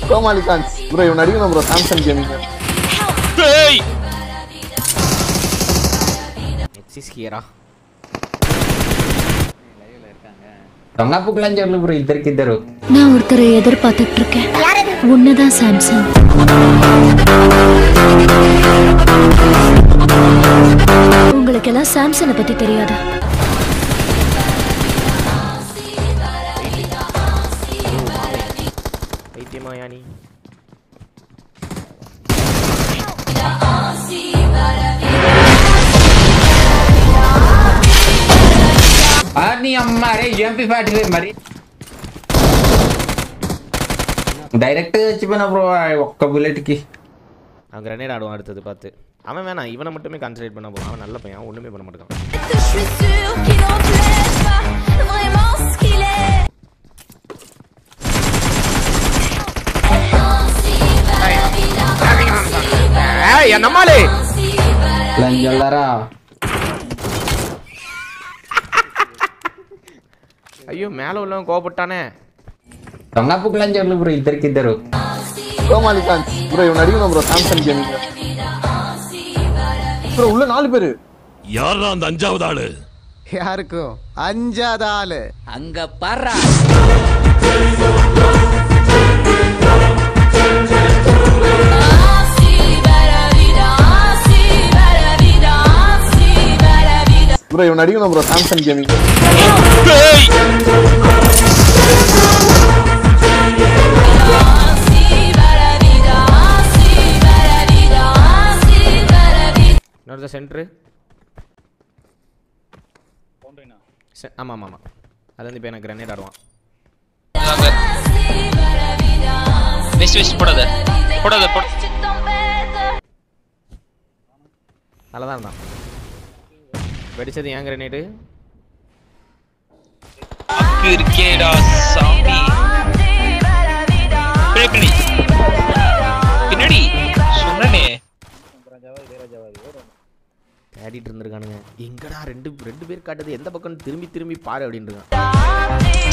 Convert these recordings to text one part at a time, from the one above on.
கோமாளி கான்ஸ் ப்ரோ இவன் அடிக்கணும் ப்ரோ சாம்சங் கேமிங் ఏయ్ ఎక్సిస్ హియరా దొంగపుకులని చెప్పలు బ్రో ఇద్దరికిద్దరు நான் ஒருத்தரை எதிர்பார்த்துட்டு இருக்கேன் உன்னதான் சாம்சங் உங்களுக்கெல்லாம் சாம்சனை பத்தி தெரியாதா పైத்தியமா யானி నీ అమ్మ అరే ఎంపీ ఫార్టీ ఫైవ్ మరి డైరెక్ట్ గా వచ్చిపోయినా బ్రో ఒక్క బుల్లెట్ కి அவன் கிரனேட் ஆடுவான் அடுத்தது பார்த்து அவன் வேணாம் இவனை மட்டுமே கான்சன்ட்ரேட் பண்ண போவான் அவன் நல்ல பையன் அவன் ஒண்ணுமே பண்ண மாட்டான் que je suis sûre qu'il n'en plaise pas vraiment ce qu'il est. ஏய் என் நம்மாலே లంజల్లారా ஐயோ மேல உள்ளவன் கோவப்பட்டானே దొంగపుకులని చెప్పలు బ్రో ఇద్దరికిద్దరు கோமாளி கான்ஸ் ப்ரோ இவன் அடிக்கணும் ப்ரோ சாம்சங் கேமிங் ப்ரோ உள்ள நாலு பேரு யாரா அந்த அஞ்சாவது ஆளு யாருக்கும் அஞ்சாத ஆளு ப்ரோ இவன் அடிக்கணும் ப்ரோ சாம்சங் கேமிங் ఏయ్ இன்னொரு சென்ட்ரு ஆமாம் ஆமாம் ஆமாம் அது வந்து இப்போ எனக்கு கிரனேட் ஆடுவான் வெஸ்ட் வெஸ்ட் போடாத போடாத போட நல்லா தான் இருந்தான் வெடிச்சது ஏன் கிரனேடு அக்கு இருக்கேடா சாமி ப்ரே பண்ணி பின்னாடி சொன்னனே தேடிட்டு இருந்திருக்கானுங்க எங்கடா ரெண்டு ரெண்டு பேர் காட்டுது எந்த பக்கம் திரும்பி திரும்பி பாரு அப்படின்னு இருக்கான்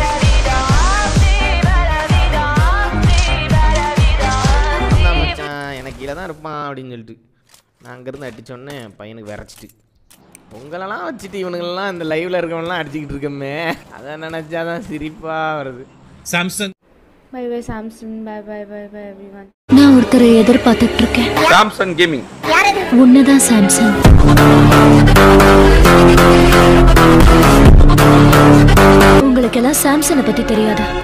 அதான் மச்சான் எனக்கு கீழே தான் இருப்பான் அப்படின்னு சொல்லிட்டு நான் அங்கேருந்து அடிச்சோடனே பையனுக்கு விரைச்சிட்டு உங்களெல்லாம் வச்சுட்டு இவனுங்களெல்லாம் இந்த லைவ்ல இருக்கவங்கலாம் அடிச்சுக்கிட்டு இருக்கமே அதை நினைச்சாதான் சிரிப்பா வருது Samsung Bye bye Samsung. Bye bye bye bye everyone. நான் ஒருத்தரை எதிர்பார்த்துட்டு இருக்கேன் சாம்சங் கேமிங் உன்னதான் சாம்சங் உங்களுக்கெல்லாம் சாம்சனை பத்தி தெரியாதா